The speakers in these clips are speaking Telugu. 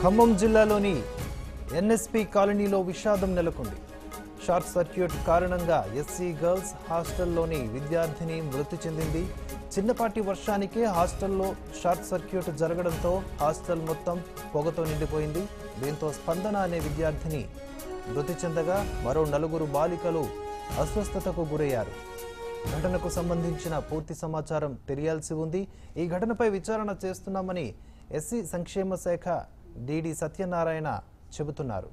ఖమ్మం జిల్లాలోని ఎన్ఎస్పి కాలనీలో విషాదం నెలకొంది షార్ట్ సర్క్యూట్ కారణంగా ఎస్సీ గర్ల్స్ హాస్టల్లోని విద్యార్థిని మృతి చెందింది చిన్నపాటి వర్షానికే హాస్టల్లో షార్ట్ సర్క్యూట్ జరగడంతో హాస్టల్ మొత్తం పొగతో నిండిపోయింది దీంతో స్పందన అనే విద్యార్థిని మృతి చెందగా మరో నలుగురు బాలికలు అస్వస్థతకు గురయ్యారు ఘటనకు సంబంధించిన పూర్తి సమాచారం తెలియాల్సి ఉంది ఈ ఘటనపై విచారణ చేస్తున్నామని ఎస్సీ సంక్షేమ శాఖ డిడి సత్యనారాయణ చెబుతున్నారు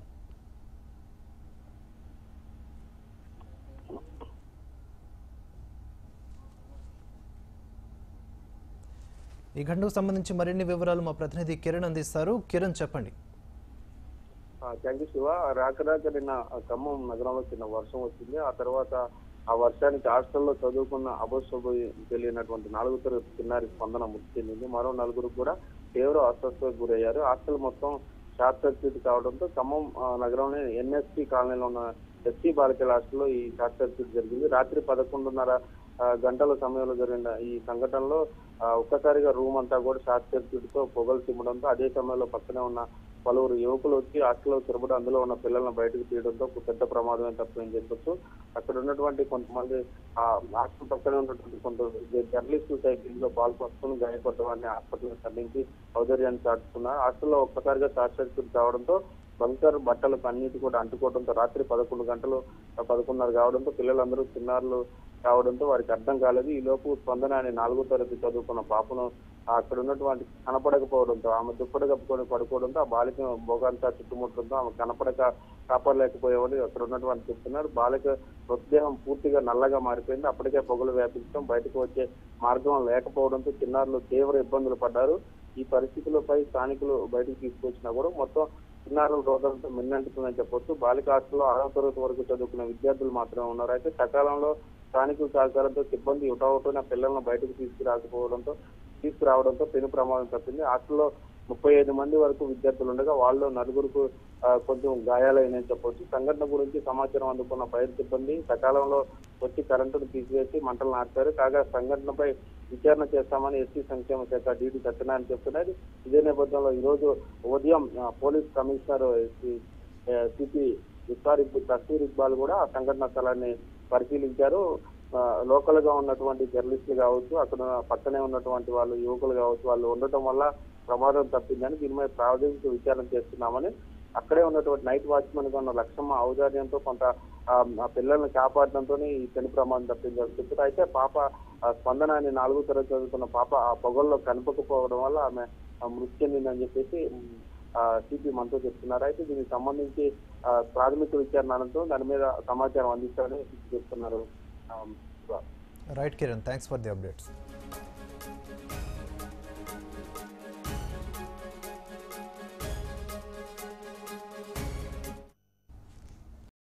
ఈ ఘటనకు సంబంధించి మరిన్ని వివరాలు మా ప్రతినిధి కిరణ్ అందిస్తారు కిరణ్ చెప్పండి థ్యాంక్ యూ శివ రాక రాక నిన్న ఖమ్మం నగరంలో చిన్న వర్షం వచ్చింది ఆ తర్వాత ఆ వర్షానికి హాస్టల్లో చదువుకున్న అబోసబో తెలియనటువంటి నాలుగు తరగతి చిన్నారి స్పందన మృతి చెందింది మరో నలుగురు కూడా తీవ్ర అస్వస్థతకు గురయ్యారు హాస్టల్ మొత్తం షార్ట్ సర్క్యూట్ కావడంతో ఖమ్మం ఆ, నగరంలోని ఎన్ఎస్పి కాలనీలో ఉన్న ఎస్సీ బాలికల హాస్టల్లో ఈ షార్ట్ సర్క్యూట్ జరిగింది రాత్రి పదకొండున్నర ఆ, గంటల సమయంలో జరిగిన ఈ సంఘటనలో ఆ, ఒక్కసారిగా రూమ్ అంతా కూడా షార్ట్ సర్క్యూట్ తో పొగలు తిమ్మడంతో అదే సమయంలో పక్కనే ఉన్న పలువురు యువకులు వచ్చి హాస్టల్లో తిరబడి అందులో ఉన్న పిల్లలను బయటకు తీయడంతో ఒక పెద్ద ప్రమాదమే తప్పని చెప్పొచ్చు అక్కడ ఉన్నటువంటి కొంతమంది ఆ హాస్టల్ పక్కనే ఉన్నటువంటి కొంత జర్నలిస్టులు సైతం ఇందులో పాల్పంచుకుని గాయపడ్డ వారిని హాస్పిటల్ తరలించి ఔదర్యాన్ని చాటుకున్నారు హాస్టల్లో ఒక్కసారిగా షార్ట్ సర్క్యూట్ కావడంతో బంకర్ బట్టలకు అన్నిటి కూడా అంటుకోవడంతో రాత్రి పదకొండు గంటలు ఆ, పదకొండున్నర కావడంతో పిల్లలందరూ చిన్నారులు కావడంతో వారికి అర్థం కాలేదు ఈ లోపు స్పందన అనే నాలుగో తరగతి చదువుకున్న పాపను ఆ అక్కడ ఉన్నటువంటి కనపడకపోవడంతో ఆమె దుప్పటి కప్పుకొని పడుకోవడంతో ఆ బాలిక భోగంతా చుట్టుముట్టడంతో ఆమె కనపడక కాపాడలేకపోయేవాడు అక్కడ ఉన్నటువంటి చెప్తున్నారు బాలిక మృతదేహం పూర్తిగా నల్లగా మారిపోయింది అప్పటికే పొగలు వ్యాపించడం బయటకు వచ్చే మార్గం లేకపోవడంతో చిన్నారులు తీవ్ర ఇబ్బందులు పడ్డారు ఈ పరిస్థితులపై స్థానికులు బయటకు తీసుకొచ్చినా కూడా మొత్తం చిన్నారుల రోదనతో మిన్నంటుతుందని చెప్పొచ్చు బాలిక హాస్టల్లో ఆరవ తరగతి వరకు చదువుకున్న విద్యార్థులు మాత్రమే ఉన్నారు అయితే సకాలంలో స్థానికుల సహకారంతో సిబ్బంది ఇటవుటున పిల్లలను బయటకు తీసుకురాకపోవడంతో తీసుకురావడంతో పెను ప్రమాదం తప్పింది హాస్టల్లో ముప్పై ఐదు మంది వరకు విద్యార్థులు ఉండగా వాళ్ళు నలుగురుకు ఆ, కొంచెం గాయాలైనని చెప్పొచ్చు సంఘటన గురించి సమాచారం అందుకున్న ఫైర్ సిబ్బంది సకాలంలో వచ్చి కరెంటును తీసివేసి మంటలు నాటారు కాగా సంఘటనపై విచారణ చేస్తామని ఎస్సీ సంక్షేమ శాఖ డీడీ సత్యనారాయణ చెప్తున్నది ఇదే నేపథ్యంలో ఈ రోజు ఉదయం ఆ, పోలీస్ కమిషనర్ సిపి ఇఫ్తార్ ఇక్- తస్వీర్ ఇక్బాల్ కూడా ఆ సంఘటన స్థలాన్ని పరిశీలించారు ఆ, లోకల్ గా ఉన్నటువంటి జర్నలిస్టులు కావచ్చు అక్కడ పక్కనే ఉన్నటువంటి వాళ్ళు యువకులు కావచ్చు వాళ్ళు ఉండటం వల్ల ప్రమాదం తప్పిందని దీని మీద ప్రాథమిక విచారణ చేస్తున్నామని అక్కడే ఉన్నటువంటి నైట్ వాచ్మెన్ గా ఉన్న లక్ష్మమ్మ ఔదార్యంతో కొంత ఆ, ఆ పిల్లల్ని కాపాడడంతో ఈ పెను ప్రమాదం తప్పింది అని చెప్తారు అయితే పాప ఆ, స్పందన అని నాలుగో తరగతి చదువుతున్న పాప ఆ పొగల్లో కనపకపోవడం వల్ల ఆమె ఆ, మృతి చెందిందని చెప్పేసి సిపి మనతో చెప్తున్నారు అయితే దీనికి సంబంధించి ఆ, ప్రాథమిక విచారణ అనంతరం దాని మీద సమాచారం అందిస్తారని చెప్తున్నారు ఆ, right Kiran thanks for the updates